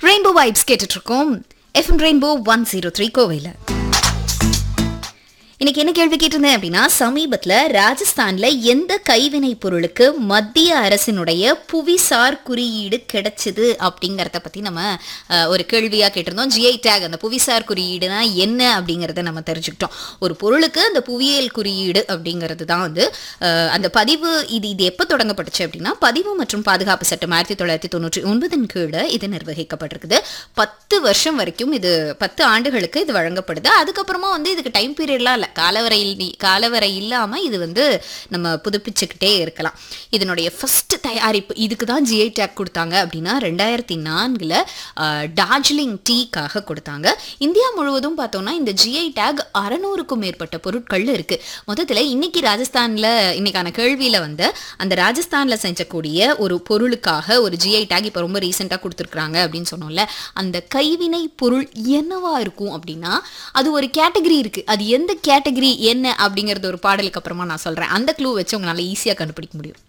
rainbow vibes கேட்டுட்டு இருக்கோம் FM Rainbow one zero three கோவையில் இன்னைக்கு என்ன கேள்வி கேட்டிருந்தேன் அப்படின்னா சமீபத்துல ராஜஸ்தான்ல எந்த கைவினை பொருளுக்கு மத்திய அரசினுடைய புவிசார் குறியீடு கிடைச்சது அப்படிங்கறத பத்தி நம்ம அஹ், ஒரு கேள்வியா கேட்டிருந்தோம் ஜிஐ டேக் அந்த புவிசார் குறியீடுனா என்ன அப்படிங்கறத நம்ம தெரிஞ்சுக்கிட்டோம் ஒரு பொருளுக்கு அந்த புவியியல் குறியீடு அப்படிங்கிறது தான் வந்து அஹ், அந்த பதிவு இது இது எப்போ தொடங்கப்பட்டுச்சு அப்படின்னா பதிவு மற்றும் பாதுகாப்பு சட்டம் ஆயிரத்தி தொள்ளாயிரத்தி தொண்ணூற்றி ஒன்பதின் கீழே இது நிர்வகிக்கப்பட்டிருக்குது பத்து வருஷம் வரைக்கும் இது பத்து ஆண்டுகளுக்கு இது வழங்கப்படுது அதுக்கப்புறமா வந்து இதுக்கு டைம் பீரியட்லாம் இல்லை காலவரை இல்லி- காலவரை இல்லாமல் இது வந்து நம்ம புதுப்பிச்சுக்கிட்டே இருக்கலாம் இதனுடைய ஃபர்ஸ்ட் தயாரிப்பு இதுக்கு தான் ஜிஐ டேக் கொடுத்தாங்க அப்படின்னா ரெண்டாயிரத்தி நான்கில் டார்ஜிலிங் டீக்காக கொடுத்தாங்க இந்தியா முழுவதும் பார்த்தோம்னா இந்த ஜிஐ டேக் அறநூறுக்கும் மேற்பட்ட பொருட்கள் இருக்கு மொத்தத்தில் இன்னைக்கு ராஜஸ்தானில் இன்னைக்கான கேள்வியில் வந்து அந்த ராஜஸ்தானில் செஞ்சக்கூடிய ஒரு பொருளுக்காக ஒரு ஜிஐ டேக் இப்போ ரொம்ப ரீசெண்டாக கொடுத்துருக்குறாங்க அப்படின்னு சொன்னோம்ல அந்த கைவினை பொருள் என்னவா இருக்கும் அப்படின்னா அது ஒரு கேட்டகரி இருக்கு அது எந்த கேட்டகரி என்ன அப்படிங்கிறது ஒரு பாடலுக்கு அப்புறமா நான் சொல்றேன் அந்த க்ளூ வச்சு உங்களால ஈஸியாக கண்டுபிடிக்க முடியும்